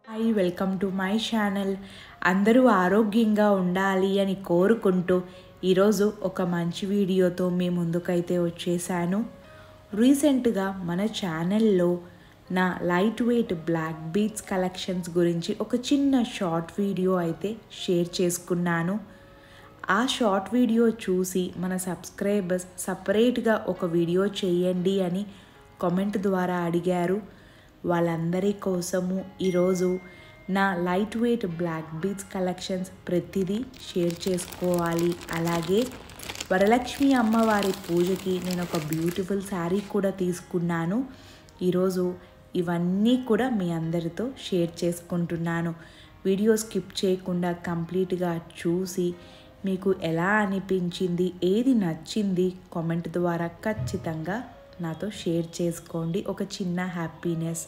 hi welcome to my channel అందరూ ఆరోగ్యంగా ఉండాలి అని కోరుకుంటూ ఈరోజు ఒక మంచి వీడియోతో మీ ముందుకైతే వచ్చేసాను రీసెంట్గా మన ఛానల్లో నా light weight black beads collections గురించి ఒక చిన్న షార్ట్ వీడియో అయితే షేర్ చేసుకున్నాను ఆ షార్ట్ వీడియో చూసి మన సబ్స్క్రైబర్స్ సపరేట్గా ఒక వీడియో చేయండి అని కామెంట్ ద్వారా అడిగారు వాళ్ళందరి కోసము ఈరోజు నా light weight black beads collections ప్రతిదీ షేర్ చేసుకోవాలి అలాగే వరలక్ష్మి అమ్మవారి పూజకి నేను ఒక బ్యూటిఫుల్ శారీ కూడా తీసుకున్నాను ఈరోజు ఇవన్నీ కూడా మీ అందరితో షేర్ చేసుకుంటున్నాను వీడియో స్కిప్ చేయకుండా కంప్లీట్గా చూసి మీకు ఎలా అనిపించింది ఏది నచ్చింది కామెంట్ ద్వారా ఖచ్చితంగా నాతో షేర్ చేసుకోండి ఒక చిన్న హ్యాపీనెస్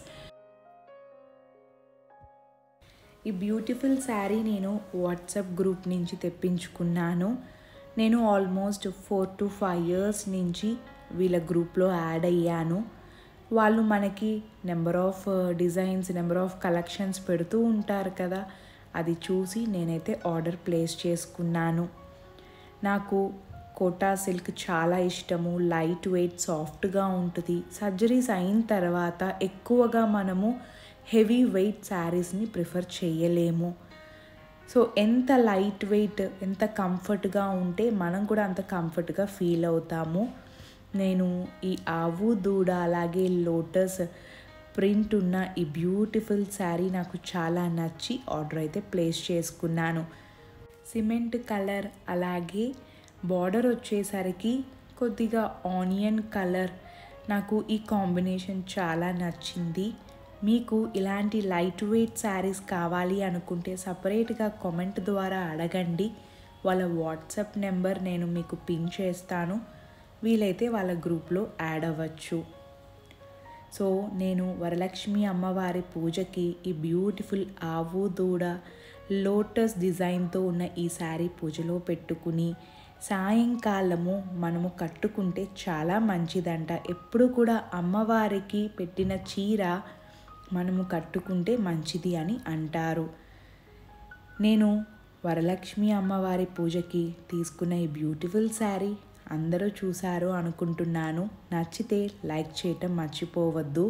ఈ బ్యూటిఫుల్ శారీ నేను వాట్సాప్ గ్రూప్ నుంచి తెప్పించుకున్నాను నేను almost four to five years నుంచి వీళ్ళ గ్రూప్లో యాడ్ అయ్యాను వాళ్ళు మనకి number of designs number of collections పెడుతూ ఉంటారు కదా అది చూసి నేనైతే ఆర్డర్ ప్లేస్ చేసుకున్నాను నాకు కోటా సిల్క్ చాలా ఇష్టము లైట్ వెయిట్ సాఫ్ట్గా ఉంటుంది సర్జరీస్ అయిన తర్వాత ఎక్కువగా మనము హెవీ వెయిట్ శారీస్ని ప్రిఫర్ చేయలేము సో ఎంత లైట్ వెయిట్ ఎంత కంఫర్ట్గా ఉంటే మనం కూడా అంత కంఫర్ట్గా ఫీల్ అవుతాము నేను ఈ ఆవు దూడ అలాగే లోటస్ ప్రింట్ ఉన్న ఈ బ్యూటిఫుల్ శారీ నాకు చాలా నచ్చి ఆర్డర్ అయితే ప్లేస్ చేసుకున్నాను సిమెంట్ కలర్ అలాగే బార్డర్ వచ్చేసరికి కొద్దిగా ఆనియన్ కలర్ నాకు ఈ కాంబినేషన్ చాలా నచ్చింది మీకు ఇలాంటి లైట్ వెయిట్ శారీస్ కావాలి అనుకుంటే సపరేట్గా కామెంట్ ద్వారా అడగండి వాళ్ళ వాట్సాప్ నెంబర్ నేను మీకు పిన్ చేస్తాను వీలైతే వాళ్ళ గ్రూప్లో యాడ్ అవ్వచ్చు సో నేను వరలక్ష్మి అమ్మవారి పూజకి ఈ బ్యూటిఫుల్ ఆవు దూడ లోటస్ డిజైన్తో ఉన్న ఈ శారీ పూజలో పెట్టుకుని సాయంకాలము మనము కట్టుకుంటే చాలా మంచిదంట ఎప్పుడు కూడా అమ్మవారికి పెట్టిన చీర మనము కట్టుకుంటే మంచిది అని అంటారు నేను వరలక్ష్మి అమ్మవారి పూజకి తీసుకున్న ఈ బ్యూటిఫుల్ శారీ అందరూ చూశారు అనుకుంటున్నాను నచ్చితే లైక్ చేయటం మర్చిపోవద్దు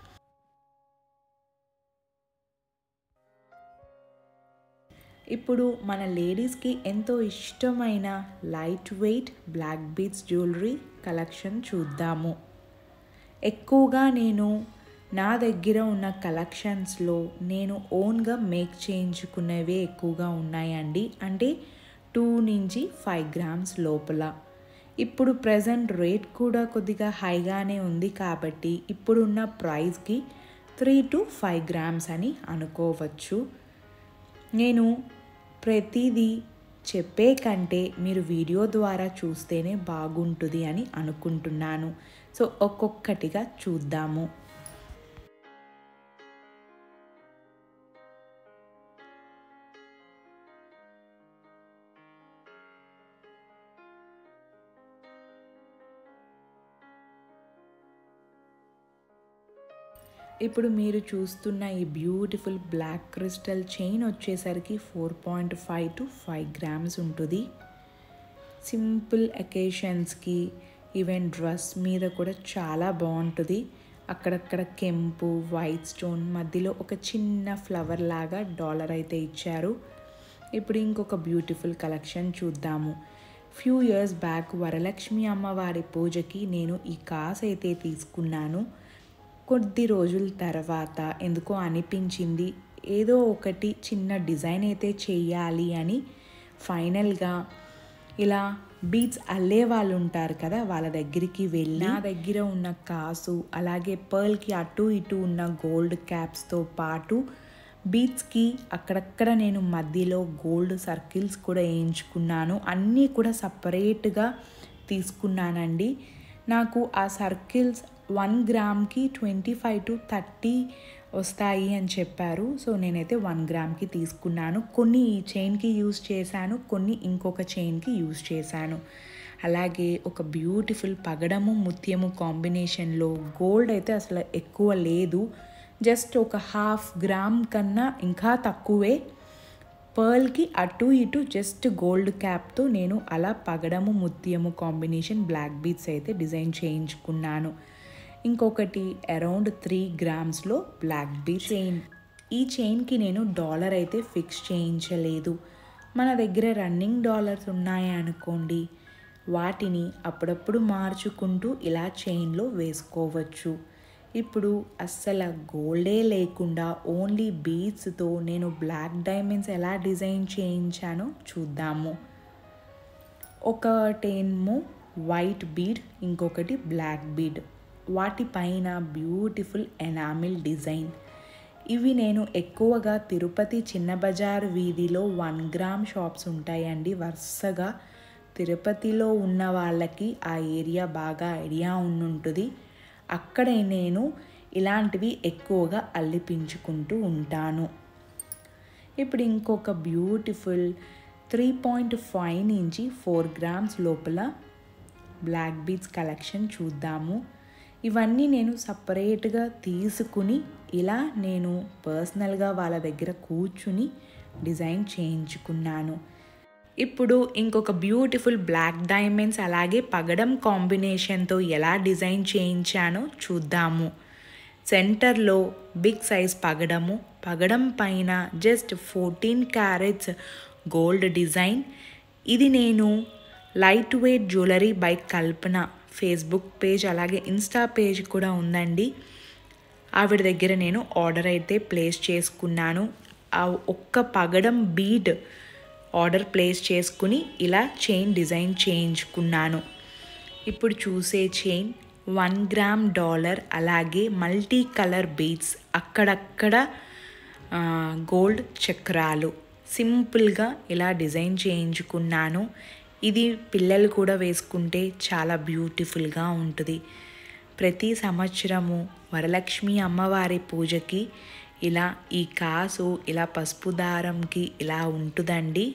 ఇప్పుడు మన లేడీస్కి ఎంతో ఇష్టమైన light weight black beads jewellery collection చూద్దాము ఎక్కువగా నేను నా దగ్గర ఉన్న కలెక్షన్స్లో నేను ఓన్గా మేక్ చేయించుకునేవే ఎక్కువగా ఉన్నాయండి అంటే టూ నుంచి ఫైవ్ గ్రామ్స్ లోపల ఇప్పుడు ప్రజెంట్ రేట్ కూడా కొద్దిగా హైగానే ఉంది కాబట్టి ఇప్పుడున్న ప్రైస్కి త్రీ టు ఫైవ్ గ్రామ్స్ అని అనుకోవచ్చు నేను ప్రతిదీ చెప్పే కంటే మీరు వీడియో ద్వారా చూస్తేనే బాగుంటుంది అని అనుకుంటున్నాను సో ఒక్కొక్కటిగా చూద్దాము ఇప్పుడు మీరు చూస్తున్న ఈ బ్యూటిఫుల్ బ్లాక్ క్రిస్టల్ చైన్ వచ్చేసరికి four point five to five grams ఉంటుంది సింపుల్ అకేషన్స్కి ఈవెన్ డ్రెస్ మీద కూడా చాలా బాగుంటుంది అక్కడక్కడ కెంపు వైట్ స్టోన్ మధ్యలో ఒక చిన్న ఫ్లవర్ లాగా డాలర్ అయితే ఇచ్చారు ఇప్పుడు ఇంకొక బ్యూటిఫుల్ కలెక్షన్ చూద్దాము ఫ్యూ ఇయర్స్ బ్యాక్ వరలక్ష్మి అమ్మవారి పూజకి నేను ఈ కాస్ అయితే తీసుకున్నాను కొద్ది రోజుల తర్వాత ఎందుకో అనిపించింది ఏదో ఒకటి చిన్న డిజైన్ అయితే చేయాలి అని ఫైనల్గా ఇలా బీట్స్ అల్లే వాళ్ళు ఉంటారు కదా వాళ్ళ దగ్గరికి వెళ్ళి నా దగ్గర ఉన్న కాసు అలాగే పర్ల్కి అటు ఇటు ఉన్న గోల్డ్ క్యాప్స్తో పాటు బీట్స్కి అక్కడక్కడ నేను మధ్యలో గోల్డ్ సర్కిల్స్ కూడా వేయించుకున్నాను అన్నీ కూడా సపరేట్గా తీసుకున్నానండి నాకు ఆ సర్కిల్స్ వన్ గ్రామ్కి ట్వంటీ ఫైవ్ టు థర్టీ వస్తాయి అని చెప్పారు సో నేనైతే వన్ గ్రామ్కి తీసుకున్నాను కొన్ని ఈ చైన్కి యూజ్ చేశాను కొన్ని ఇంకొక చైన్కి యూజ్ చేశాను అలాగే ఒక బ్యూటిఫుల్ పగడము ముత్యము కాంబినేషన్లో గోల్డ్ అయితే అసలు ఎక్కువ లేదు జస్ట్ ఒక హాఫ్ గ్రామ్ కన్నా ఇంకా తక్కువే పర్ల్కి అటు ఇటు జస్ట్ గోల్డ్ క్యాప్తో నేను అలా పగడము ముత్యము కాంబినేషన్ బ్లాక్ బీట్స్ అయితే డిజైన్ చేయించుకున్నాను ఇంకొకటి అరౌండ్ త్రీ గ్రామ్స్లో బ్లాక్ బీట్ చైన్ ఈ చైన్కి నేను డాలర్ అయితే ఫిక్స్ చేయించలేదు మన దగ్గర రన్నింగ్ డాలర్స్ ఉన్నాయి అనుకోండి వాటిని అప్పుడప్పుడు మార్చుకుంటూ ఇలా చైన్లో వేసుకోవచ్చు ఇప్పుడు అస్సలు గోల్డే లేకుండా ఓన్లీ బీడ్స్తో నేను బ్లాక్ డైమండ్స్ ఎలా డిజైన్ చేయించానో చూద్దాము ఒకటేమో వైట్ బీడ్ ఇంకొకటి బ్లాక్ బీడ్ వాటిపైన బ్యూటిఫుల్ ఎనామిల్ డిజైన్ ఇవి నేను ఎక్కువగా తిరుపతి చిన్న బజార్ వీధిలో వన్ గ్రామ్ షాప్స్ ఉంటాయండి వరుసగా తిరుపతిలో ఉన్న వాళ్ళకి ఆ ఏరియా బాగా ఐడియా ఉండుంటుంది అక్కడే నేను ఇలాంటివి ఎక్కువగా అల్లిపించుకుంటూ ఉంటాను ఇప్పుడు ఇంకొక బ్యూటిఫుల్ త్రీ పాయింట్ ఫైవ్ నుంచి ఫోర్ గ్రామ్స్ లోపల బ్లాక్ బీడ్స్ కలెక్షన్ చూద్దాము ఇవన్నీ నేను సపరేట్గా తీసుకుని ఇలా నేను పర్సనల్గా వాళ్ళ దగ్గర కూర్చుని డిజైన్ చేయించుకున్నాను ఇప్పుడు ఇంకొక బ్యూటిఫుల్ బ్లాక్ డైమండ్స్ అలాగే పగడం కాంబినేషన్తో ఎలా డిజైన్ చేయించానో చూద్దాము సెంటర్లో బిగ్ సైజ్ పగడము పగడం పైన just fourteen carats gold design ఇది నేను lightweight jewellery by Kalpana Facebook page అలాగే ఇన్స్టా పేజ్ కూడా ఉందండి ఆవిడ దగ్గర నేను ఆర్డర్ అయితే ప్లేస్ చేసుకున్నాను ఆ ఒక్క పగడం బీడ్ ఆర్డర్ ప్లేస్ చేసుకుని ఇలా చైన్ డిజైన్ చేయించుకున్నాను ఇప్పుడు చూసే చైన్ వన్ గ్రామ్ డాలర్ అలాగే మల్టీ కలర్ బీడ్స్ అక్కడక్కడ గోల్డ్ చక్రాలు సింపుల్గా ఇలా డిజైన్ చేయించుకున్నాను ఇది పిల్లలు కూడా వేసుకుంటే చాలా బ్యూటిఫుల్గా ఉంటుంది ప్రతి సంవత్సరము వరలక్ష్మి అమ్మవారి పూజకి ఇలా ఈ కాసు ఇలా పసుపు దారంకి ఇలా ఉంటుందండి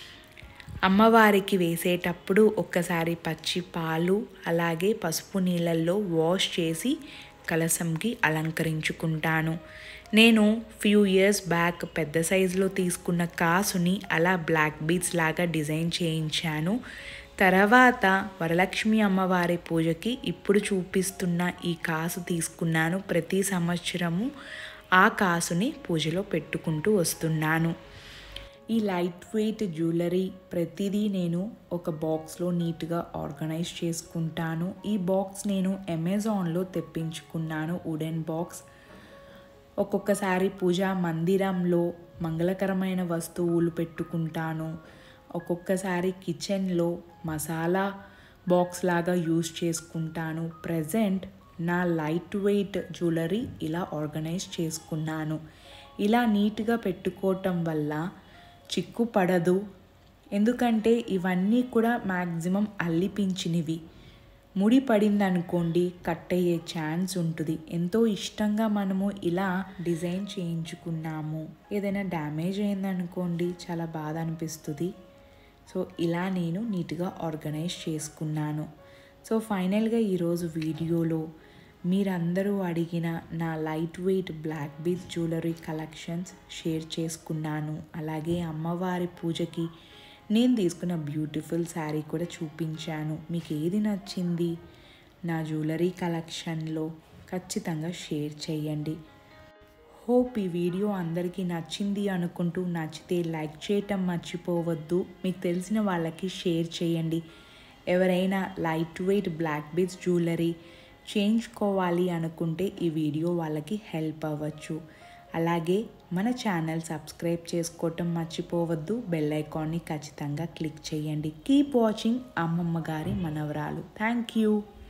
అమ్మవారికి వేసేటప్పుడు ఒక్కసారి పచ్చి పాలు అలాగే పసుపు నీళ్ళల్లో వాష్ చేసి కలసంకి అలంకరించుకుంటాను నేను ఫ్యూ ఇయర్స్ బ్యాక్ పెద్ద సైజులో తీసుకున్న కాసుని అలా బ్లాక్ బీడ్స్ లాగా డిజైన్ చేయించాను తర్వాత వరలక్ష్మి అమ్మవారి పూజకి ఇప్పుడు చూపిస్తున్న ఈ కాసు తీసుకున్నాను ప్రతి సంవత్సరము ఆ కాసుని పూజలో పెట్టుకుంటూ వస్తున్నాను ఈ లైట్ వెయిట్ జ్యువెలరీ ప్రతిదీ నేను ఒక బాక్స్లో నీట్గా ఆర్గనైజ్ చేసుకుంటాను ఈ బాక్స్ నేను అమెజాన్లో తెప్పించుకున్నాను వుడెన్ బాక్స్ ఒక్కొక్కసారి పూజా మందిరంలో మంగళకరమైన వస్తువులు పెట్టుకుంటాను ఒక్కొక్కసారి కిచెన్లో మసాలా బాక్స్ లాగా యూజ్ చేసుకుంటాను ప్రజెంట్ నా లైట్ వెయిట్ జ్యువెలరీ ఇలా ఆర్గనైజ్ చేసుకున్నాను ఇలా నీట్గా పెట్టుకోవటం వల్ల చిక్కు పడదు ఎందుకంటే ఇవన్నీ కూడా మ్యాక్సిమం అల్లిపించినవి ముడి పడింది అనుకోండి కట్ అయ్యే ఛాన్స్ ఉంటుంది ఎంతో ఇష్టంగా మనము ఇలా డిజైన్ చేయించుకున్నాము ఏదైనా డ్యామేజ్ అయిందనుకోండి చాలా బాధ అనిపిస్తుంది సో ఇలా నేను నీట్గా ఆర్గనైజ్ చేసుకున్నాను సో ఫైనల్గా ఈరోజు వీడియోలో మీరందరూ అడిగిన నా light weight black beads jewellery collections share చేసుకున్నాను అలాగే అమ్మవారి పూజకి నేను తీసుకున్న బ్యూటిఫుల్ శారీ కూడా చూపించాను మీకు ఏది నచ్చింది నా జ్యువెలరీ కలెక్షన్లో ఖచ్చితంగా షేర్ చేయండి హోప్ ఈ వీడియో అందరికీ నచ్చింది అనుకుంటూ నచ్చితే లైక్ చేయటం మర్చిపోవద్దు మీకు తెలిసిన వాళ్ళకి షేర్ చేయండి ఎవరైనా light wait black beads jewellery చేయించుకోవాలి అనుకుంటే ఈ వీడియో వాళ్ళకి హెల్ప్ అవ్వచ్చు అలాగే మన ఛానల్ సబ్స్క్రైబ్ చేసుకోవటం మర్చిపోవద్దు బెల్ ఐకాన్ని ఖచ్చితంగా క్లిక్ చేయండి కీప్ వాచింగ్ అమ్మమ్మ గారి మనవరాలు థ్యాంక్ యూ